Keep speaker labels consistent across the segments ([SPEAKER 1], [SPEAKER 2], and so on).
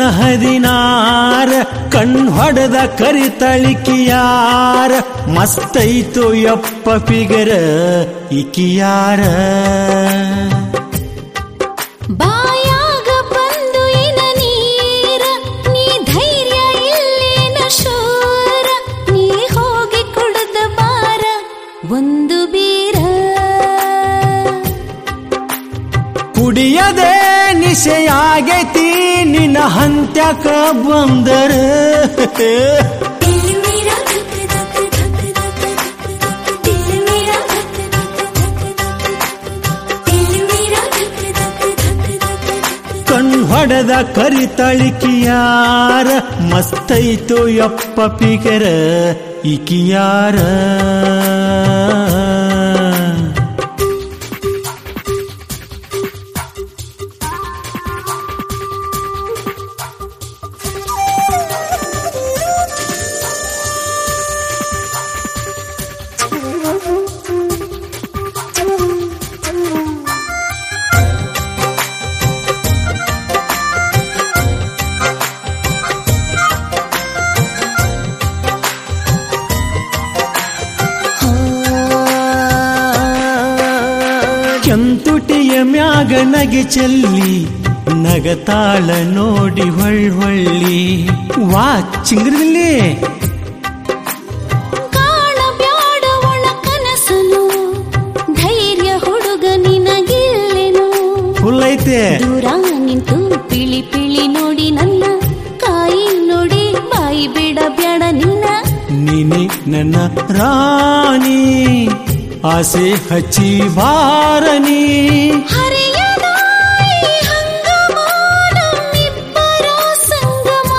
[SPEAKER 1] ಹದಿನಾರ ಕಣ್ ಹೊಡೆದ ಕರಿತಳಿಕಿಯಾರ ಮಸ್ತೈತು ಯಪ್ಪ ಪಿಗರ ಇಕಿಯಾರ
[SPEAKER 2] ಬಾಯಾಗ ಬಂದು ಇನ ನೀರ ನೀ ಧೈರ್ಯ ಇಲ್ಲೇನ ಶೂರ ನೀ ಹೋಗಿ ಕುಡ್ದ ಬಾರ ಒಂದು ಬೀರ
[SPEAKER 1] ಕುಡಿಯದೆ ನಿಶೆಯಾಗೈತಿ ನಿನ್ನ ಹಂತ್ಯಕ ಬಂದರ ಕಣ್ ಹೊಡೆದ ಕರಿತಳಿಕಿಯಾರ ಮಸ್ತೈತು ಯಪ್ಪ ಪಿಗರ ಇಕಿಯಾರ ಕೆಂತುಟಿಯ ಮ್ಯಾಗ ನಗೆ ಚೆಲ್ಲಿ ನಗತಾಳ ನೋಡಿ ಹೊಳ್ಳಿ ವಾ ಚಿಂಗ್ರದಲ್ಲಿ
[SPEAKER 2] ಕಾಣಬ್ಯಾಡ ಒಣ ಕನಸನು ಧೈರ್ಯ ಹುಡುಗ ನಿನಗಿಲ್ಲೆನು
[SPEAKER 1] ಫುಲ್ ಐತೆ
[SPEAKER 2] ದೂರ ನಿಂತು ಪಿಳಿ ಪಿಳಿ ನೋಡಿ ನನ್ನ ಕಾಯಿ ನೋಡಿ ಬಾಯಿ ಬಿಡ ಬ್ಯಾಡ ನಿನ್ನ
[SPEAKER 1] ನೀನೆ ನನ್ನ ರಾಣಿ ಆಸೆ ಹಚ್ಚಿ ಬಾರನಿ
[SPEAKER 2] ಹರಿಯದ ಈ ಹಂಗಮ ನಮ್ಮಿಬ್ಬರ ಸಂಗಮ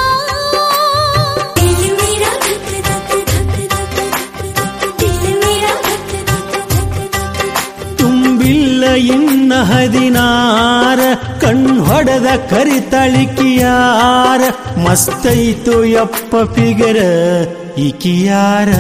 [SPEAKER 1] ತುಂಬಿಲ್ಲ ಇನ್ನ ಹದಿನಾರ ಕಣ್ ಹೊಡೆದ ಕರಿತಳಿಕಿಯಾರ ಮಸ್ತೈತು ಯಪ್ಪ ಫಿಗರ ಇಕಿಯಾರ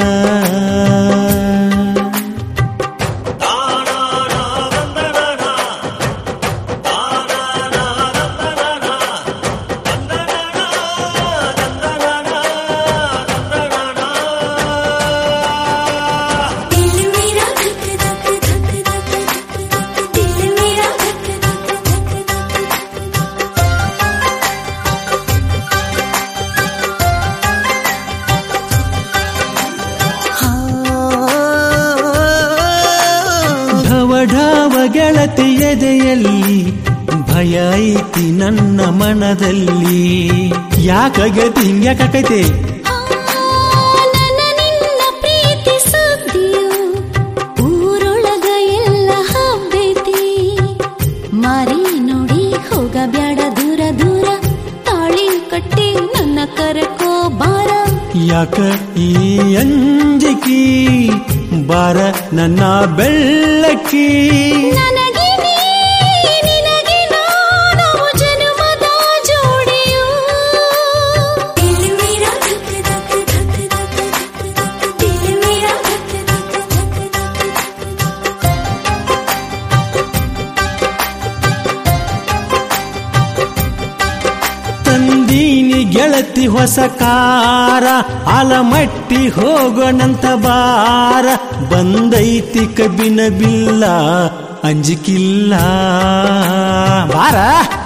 [SPEAKER 1] ಢವ ಢವ ಗೆಳತಿ ಎದೆಯಲ್ಲಿ ಭಯ ಐತಿ ನನ್ನ ಮನದಲ್ಲಿ ಯಾಕಾಗೈತಿ ಹಿಂಗ್ಯಾಕೈತೆ
[SPEAKER 2] ನನ್ನ ನಿನ್ನ ಪ್ರೀತಿ ಸುದ್ದಿಯು ಊರೊಳಗ ಎಲ್ಲ ಹಬ್ಬೈತಿ ಮಾರಿ ನೋಡಿ ಹೋಗಬ್ಯಾಡ ದೂರ ದೂರ ತಾಳಿ ಕಟ್ಟಿ ನನ್ನ ಕರಕೋ ಬಾರ
[SPEAKER 1] ಯಾಕ ಈ ಅಂಜಿಕಿ ಬಾರ ನನ್ನ ಬೆಳ್ಳಕ್ಕಿ
[SPEAKER 2] ನನಗೆ ನೀ, ನಿನಗೆ ನಾನು ಜನುಮದ ಜೋಡಿಯು
[SPEAKER 1] ತಂದೀನಿ ಗೆಳತಿ ಹೊಸ ಕಾರ ಆಲಮಟ್ಟಿ ಹೋಗೋಣಂತ ಬಾರ ಬಂದೈತಿ ಕಬ್ಬಿನ ಬಿಲ್ಲ ಅಂಜಿಕಿಲ್ಲ ಬಾರ